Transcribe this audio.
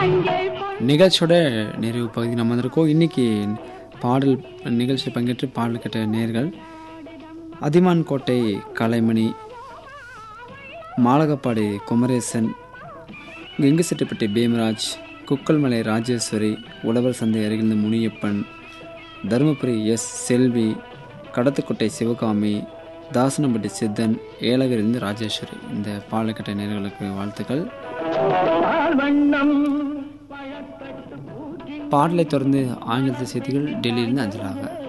நிகழ்ச்சியோட நிறைவு பகுதி நம்ம வந்திருக்கோம் இன்னைக்கு பாடல் நிகழ்ச்சி பங்கேற்று பாடல் கேட்ட நேர்கள் அதிமான் கோட்டை கலைமணி மாலகப்பாடி குமரேசன் கெங்குசெட்டிப்பட்டி பீமராஜ் குக்கல்மலை ராஜேஸ்வரி உழவர் சந்தை அருகில் முனியப்பன் தருமபுரி எஸ் செல்வி கடத்துக்கோட்டை சிவகாமி தாசனப்பட்டி சித்தன் ஏலகிரிலிருந்து ராஜேஸ்வரி இந்த பாலக்கட்டை நேர்களுக்கு வாழ்த்துக்கள் பாடலை தொடர்ந்து ஆங்கிலத்து செய்திகள் டெல்லியிலிருந்து அஞ்சலாக